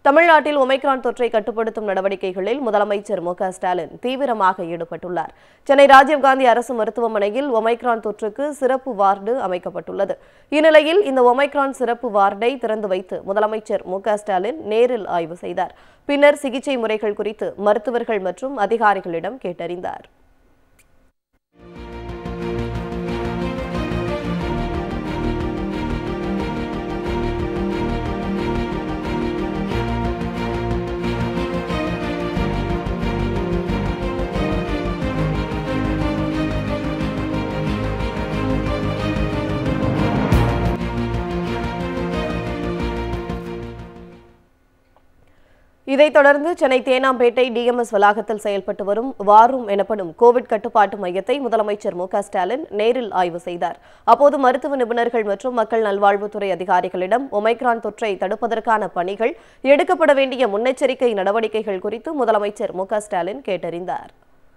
தமிழ்நாட்டில் ஒமைக்ரான் தொற்றை கட்டுப்படுத்தும் நடவடிக்கைகளில் முதலமைச்சர் மு க ஸ்டாலின் தீவிரமாக ஈடுபட்டுள்ளார் சென்னை ராஜீவ்காந்தி அரசு மருத்துவமனையில் ஒமைக்ரான் தொற்றுக்கு சிறப்பு வார்டு அமைக்கப்பட்டுள்ளது இந்நிலையில் இந்த ஒமைக்ரான் சிறப்பு வார்டை திறந்து வைத்து முதலமைச்சர் மு க ஸ்டாலின் நேரில் ஆய்வு செய்தார் பின்னர் சிகிச்சை முறைகள் குறித்து மருத்துவர்கள் மற்றும் அதிகாரிகளிடம் கேட்டறிந்தார் இதைத் தொடர்ந்து சென்னை தேனாம்பேட்டை டிஎம்எஸ் வளாகத்தில் செயல்பட்டு வரும் வாரும் எனப்படும் கோவிட் கட்டுப்பாட்டு மையத்தை முதலமைச்சர் மு க ஸ்டாலின் நேரில் ஆய்வு செய்தார் அப்போது மருத்துவ நிபுணர்கள் மற்றும் மக்கள் நல்வாழ்வுத்துறை அதிகாரிகளிடம் ஒமைக்ரான் தொற்றை தடுப்பதற்கான பணிகள் எடுக்கப்பட வேண்டிய முன்னெச்சரிக்கை நடவடிக்கைகள் குறித்து முதலமைச்சர் மு க ஸ்டாலின் கேட்டறிந்தார்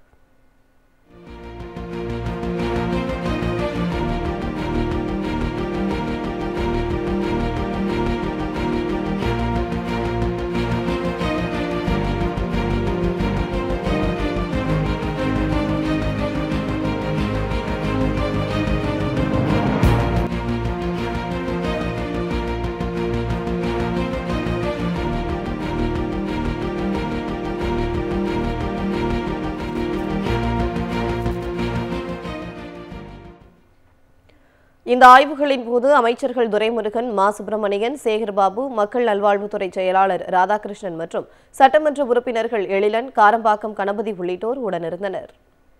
இந்த ஆய்வுகளின் போது அமைச்சர்கள் துரைமுருகன் மா சுப்பிரமணியன் சேகர்பாபு மக்கள் நல்வாழ்வுத்துறை செயலாளர் ராதாகிருஷ்ணன் மற்றும் சட்டமன்ற உறுப்பினர்கள் எழிலன் காரம்பாக்கம் கணபதி உள்ளிட்டோர் உடனிருந்தனர்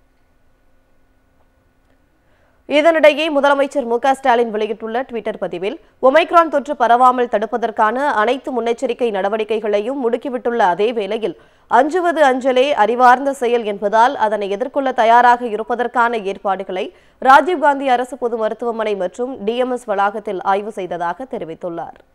இதனிடையே முதலமைச்சர் மு க ஸ்டாலின் வெளியிட்டுள்ள டுவிட்டர் பதிவில் ஒமைக்ரான் தொற்று பரவாமல் தடுப்பதற்கான அனைத்து முன்னெச்சரிக்கை நடவடிக்கைகளையும் முடுக்கிவிட்டுள்ள அதே வேளையில் அஞ்சுவது அஞ்சலே அறிவார்ந்த செயல் என்பதால் அதனை எதிர்கொள்ள தயாராக இருப்பதற்கான ஏற்பாடுகளை ராஜீவ்காந்தி அரசு பொது மருத்துவமனை மற்றும் டிஎம்எஸ் வளாகத்தில் ஆய்வு செய்ததாக தெரிவித்துள்ளார்